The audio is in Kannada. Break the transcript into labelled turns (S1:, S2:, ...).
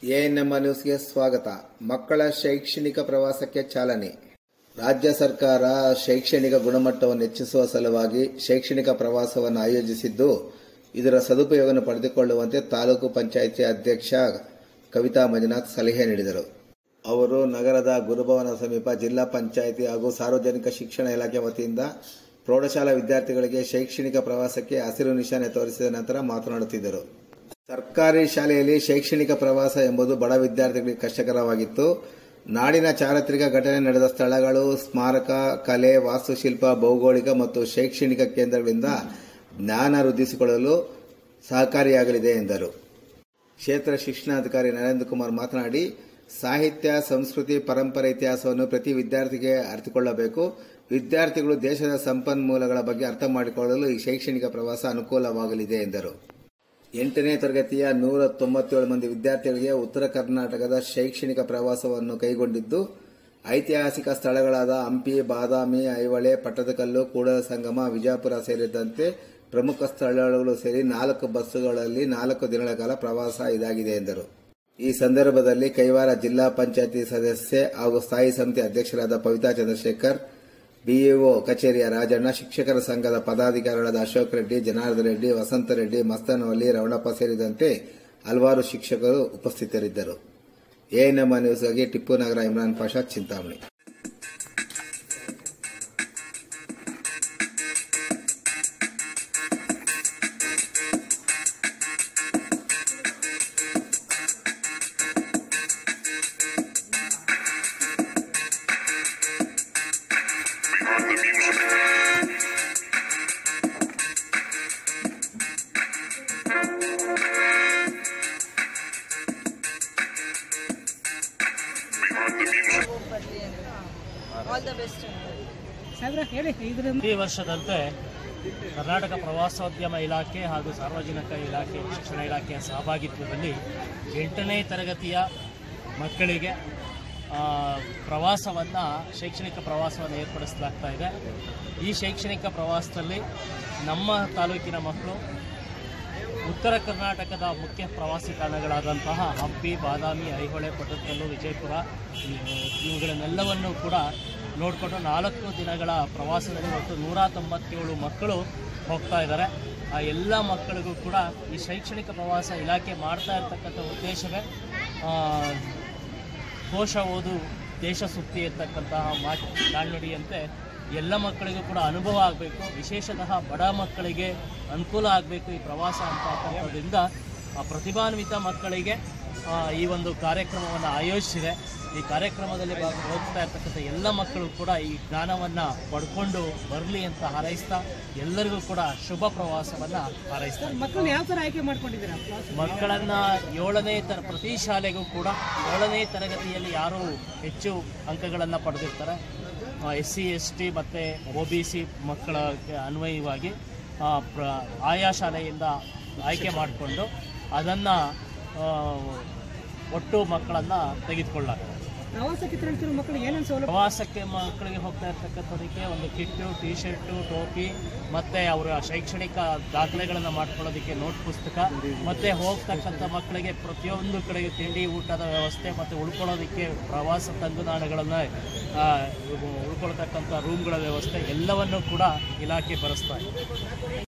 S1: ಎಎನ್ಎಂ ನ್ಯೂಸ್ಗೆ ಸ್ವಾಗತ ಮಕ್ಕಳ ಶೈಕ್ಷಣಿಕ ಪ್ರವಾಸಕ್ಕೆ ಚಾಲನೆ ರಾಜ್ಯ ಸರ್ಕಾರ ಶೈಕ್ಷಣಿಕ ಗುಣಮಟ್ಟವನ್ನು ಹೆಚ್ಚಿಸುವ ಸಲುವಾಗಿ ಶೈಕ್ಷಣಿಕ ಪ್ರವಾಸವನ್ನು ಆಯೋಜಿಸಿದ್ದು ಇದರ ಸದುಪಯೋಗವನ್ನು ಪಡೆದುಕೊಳ್ಳುವಂತೆ ತಾಲೂಕು ಪಂಚಾಯಿತಿ ಅಧ್ಯಕ್ಷ ಕವಿತಾ ಮಂಜುನಾಥ್ ಸಲಹೆ ನೀಡಿದರು ಅವರು ನಗರದ ಗುರುಭವನ ಸಮೀಪ ಜಿಲ್ಲಾ ಪಂಚಾಯಿತಿ ಹಾಗೂ ಸಾರ್ವಜನಿಕ ಶಿಕ್ಷಣ ಇಲಾಖೆ ವತಿಯಿಂದ ಪ್ರೌಢಶಾಲಾ ವಿದ್ಯಾರ್ಥಿಗಳಿಗೆ ಶೈಕ್ಷಣಿಕ ಪ್ರವಾಸಕ್ಕೆ ಹಸಿರು ನಿಶಾನೆ ತೋರಿಸಿದ ನಂತರ ಮಾತನಾಡುತ್ತಿದ್ದರು ಸರ್ಕಾರಿ ಶಾಲೆಯಲ್ಲಿ ಶೈಕ್ಷಣಿಕ ಪ್ರವಾಸ ಎಂಬುದು ಬಡ ವಿದ್ಯಾರ್ಥಿಗಳಿಗೆ ಕಷ್ಟಕರವಾಗಿತ್ತು ನಾಡಿನ ಚಾರಿತ್ರಿಕ ಘಟನೆ ನಡೆದ ಸ್ಥಳಗಳು ಸ್ಮಾರಕ ಕಲೆ ವಾಸ್ತುಶಿಲ್ಪ ಭೌಗೋಳಿಕ ಮತ್ತು ಶೈಕ್ಷಣಿಕ ಕೇಂದ್ರಗಳಿಂದ ಜ್ಞಾನ ವೃದ್ಧಿಸಿಕೊಳ್ಳಲು ಸಹಕಾರಿಯಾಗಲಿದೆ ಎಂದರು ಕ್ಷೇತ್ರ ಶಿಕ್ಷಣಾಧಿಕಾರಿ ನರೇಂದ್ರ ಕುಮಾರ್ ಮಾತನಾಡಿ ಸಾಹಿತ್ಯ ಸಂಸ್ಕೃತಿ ಪರಂಪರೆ ಇತಿಹಾಸವನ್ನು ಪ್ರತಿ ವಿದ್ಯಾರ್ಥಿಗೆ ಅರಿತುಕೊಳ್ಳಬೇಕು ವಿದ್ಯಾರ್ಥಿಗಳು ದೇಶದ ಸಂಪನ್ಮೂಲಗಳ ಬಗ್ಗೆ ಅರ್ಥ ಮಾಡಿಕೊಳ್ಳಲು ಈ ಶೈಕ್ಷಣಿಕ ಪ್ರವಾಸ ಅನುಕೂಲವಾಗಲಿದೆ ಎಂದರು ಎಂಟನೇ ತರಗತಿಯ ನೂರ ತೊಂಬತ್ತೇಳು ಮಂದಿ ವಿದ್ಯಾರ್ಥಿಗಳಿಗೆ ಉತ್ತರ ಕರ್ನಾಟಕದ ಶೈಕ್ಷಣಿಕ ಪ್ರವಾಸವನ್ನು ಕೈಗೊಂಡಿದ್ದು ಐತಿಹಾಸಿಕ ಸ್ಥಳಗಳಾದ ಹಂಪಿ ಬಾದಾಮಿ ಐಹೊಳೆ ಪಟ್ಟದಕಲ್ಲು ಕೂಡಲ ಸಂಗಮ ವಿಜಯಪುರ ಸೇರಿದಂತೆ ಪ್ರಮುಖ ಸ್ಥಳಗಳು ಸೇರಿ ನಾಲ್ಕು ಬಸ್ಸುಗಳಲ್ಲಿ ನಾಲ್ಕು ದಿನಗಳ ಕಾಲ ಪ್ರವಾಸ ಇದಾಗಿದೆ ಎಂದರು ಈ ಸಂದರ್ಭದಲ್ಲಿ ಕೈವಾರ ಜಿಲ್ಲಾ ಪಂಚಾಯತಿ ಸದಸ್ಯೆ ಹಾಗೂ ಸ್ಥಾಯಿ ಸಮಿತಿ ಅಧ್ಯಕ್ಷರಾದ ಪವಿತಾ ಚಂದ್ರಶೇಖರ್ ಬಿಇಒ ಕಚೇರಿಯ ರಾಜಣ್ಣ ಶಿಕ್ಷಕರ ಸಂಘದ ಪದಾಧಿಕಾರಿಗಳಾದ ಅಶೋಕ್ ರೆಡ್ಡಿ ಜನಾರ್ದನ್ ರೆಡ್ಡಿ ವಸಂತ ರೆಡ್ಡಿ ಮಸ್ತನವಲ್ಲಿ ರವಣಪ್ಪ ಸೇರಿದಂತೆ ಹಲವಾರು ಶಿಕ್ಷಕರು ಉಪಸ್ಥಿತರಿದ್ದರು ಎಎನ್ಎಂ ನ್ಯೂಸ್ಗಾಗಿ ಟಿಪ್ಪು ನಗರ ಇಮ್ರಾನ್ ಪಾಷಾ ಚಿಂತಾಮಣಿ
S2: ಬರಲಿ ಅಂತ ಆಲ್ ದ ಬೆಸ್ಟ್ ಅಂತ
S3: ಸಾಹೇಬ್ರೆ ಹೇಳಿ ಇದರಿಂದ
S4: ಈ ವರ್ಷದಂತೆ ಕರ್ನಾಟಕ ಪ್ರವಾಸೋದ್ಯಮ ಇಲಾಖೆ ಹಾಗೂ ಸಾರ್ವಜನಿಕ ಇಲಾಖೆ ಶಿಕ್ಷಣ ಇಲಾಖೆಯ ಸಹಭಾಗಿತ್ವದಲ್ಲಿ ಎಂಟನೇ ತರಗತಿಯ ಮಕ್ಕಳಿಗೆ ಪ್ರವಾಸವನ್ನು ಶೈಕ್ಷಣಿಕ ಪ್ರವಾಸವನ್ನು ಏರ್ಪಡಿಸಲಾಗ್ತಾ ಇದೆ ಈ ಶೈಕ್ಷಣಿಕ ಪ್ರವಾಸದಲ್ಲಿ ನಮ್ಮ ತಾಲೂಕಿನ ಮಕ್ಕಳು ಉತ್ತರ ಕರ್ನಾಟಕದ ಮುಖ್ಯ ಪ್ರವಾಸಿ ತಾಣಗಳಾದಂತಹ ಹಂಪಿ ಬಾದಾಮಿ ಐಹೊಳೆ ಪಟ್ಟದಕಲ್ಲು ವಿಜಯಪುರ ಇವು- ಇವುಗಳನ್ನೆಲ್ಲವನ್ನು ಕೂಡ ನೋಡಿಕೊಂಡು ನಾಲ್ಕು ದಿನಗಳ ಪ್ರವಾಸದಲ್ಲಿ ಒಟ್ಟು ನೂರ ತೊಂಬತ್ತೇಳು ಮಕ್ಕಳು ಹೋಗ್ತಾ ಇದ್ದಾರೆ ಆ ಎಲ್ಲ ಮಕ್ಕಳಿಗೂ ಕೂಡ ಈ ಶೈಕ್ಷಣಿಕ ಪ್ರವಾಸ ಇಲಾಖೆ ಮಾಡ್ತಾ ಇರ್ತಕ್ಕಂಥ ಉದ್ದೇಶವೇ ಆ, ಕೋಶ ಓದು ದೇಶ ಸುತ್ತಿ ಇರ್ತಕ್ಕಂತಹ ಮಾತು ನಾಣ್ಣುಡಿಯಂತೆ ಎಲ್ಲ ಮಕ್ಕಳಿಗೂ ಕೂಡ ಅನುಭವ ಆಗಬೇಕು ವಿಶೇಷತಃ ಬಡ ಮಕ್ಕಳಿಗೆ ಅನುಕೂಲ ಆಗಬೇಕು ಈ ಪ್ರವಾಸ ಅಂತಕ್ಕಂಥದ್ರಿಂದ ಆ ಪ್ರತಿಭಾನ್ವಿತ ಮಕ್ಕಳಿಗೆ ಆ, ಈ ಒಂದು ಕಾರ್ಯಕ್ರಮವನ್ನು ಆಯೋಜಿಸಿದೆ ಈ ಕಾರ್ಯಕ್ರಮದಲ್ಲಿ ಭಾಗವಹಿಸ್ತಾ ಇರ್ತಕ್ಕಂಥ ಎಲ್ಲ ಮಕ್ಕಳು ಕೂಡ ಈ ಜ್ಞಾನವನ್ನು ಪಡ್ಕೊಂಡು ಬರಲಿ ಅಂತ ಹಾರೈಸ್ತಾ ಎಲ್ಲರಿಗೂ ಕೂಡ ಶುಭ ಪ್ರವಾಸವನ್ನು ಹಾರೈಸ್ತಾರೆ
S3: ಮಕ್ಕಳನ್ನ ಯಾವ ಥರ ಆಯ್ಕೆ ಮಾಡ್ಕೊಂಡಿದ್ದೀರಾ
S4: ಮಕ್ಕಳನ್ನ ಏಳನೇ ತರ ಪ್ರತಿ ಶಾಲೆಗೂ ಕೂಡ ಏಳನೇ ತರಗತಿಯಲ್ಲಿ ಯಾರು ಹೆಚ್ಚು ಅಂಕಗಳನ್ನು ಪಡೆದಿರ್ತಾರೆ ಎಸ್ ಸಿ ಎಸ್ ಟಿ ಮತ್ತು ಒ ಬಿ ಸಿ ಮಕ್ಕಳ ಅನ್ವಯವಾಗಿ ಆ, ಪ್ರ ಆಯಾ ಶಾಲೆಯಿಂದ ಆಯ್ಕೆ ಮಾಡಿಕೊಂಡು ಅದನ್ನು ಒಟ್ಟು ಮಕ್ಕಳನ್ನು ತೆಗೆದುಕೊಳ್ಳಲಾಗ್ತದೆ
S3: ಪ್ರವಾಸಕ್ಕೆ ತೆರಳ್ತಿರೋ ಮಕ್ಕಳು ಏನೇನು ಸೌಲಭ್ಯ
S4: ಪ್ರವಾಸಕ್ಕೆ ಮಕ್ಕಳಿಗೆ ಹೋಗ್ತಾ ಇರ್ತಕ್ಕಂಥದಕ್ಕೆ ಒಂದು ಕಿಟ್ಟು ಟಿ ಶರ್ಟು ಟೋಪಿ ಮತ್ತು ಅವರ ಶೈಕ್ಷಣಿಕ ದಾಖಲೆಗಳನ್ನು ಮಾಡ್ಕೊಳ್ಳೋದಕ್ಕೆ ನೋಟ್ ಪುಸ್ತಕ ಮತ್ತು ಹೋಗ್ತಕ್ಕಂಥ ಮಕ್ಕಳಿಗೆ ಪ್ರತಿಯೊಂದು ಕಡೆಗೆ ತಿಂಡಿ ಊಟದ ವ್ಯವಸ್ಥೆ ಮತ್ತು ಉಳ್ಕೊಳ್ಳೋದಕ್ಕೆ ಪ್ರವಾಸ ತಂಗುದಾಣಗಳನ್ನು ಉಳ್ಕೊಳ್ತಕ್ಕಂಥ ರೂಮ್ಗಳ ವ್ಯವಸ್ಥೆ ಎಲ್ಲವನ್ನು ಕೂಡ ಇಲಾಖೆ ಭರಿಸ್ತಾ ಇದೆ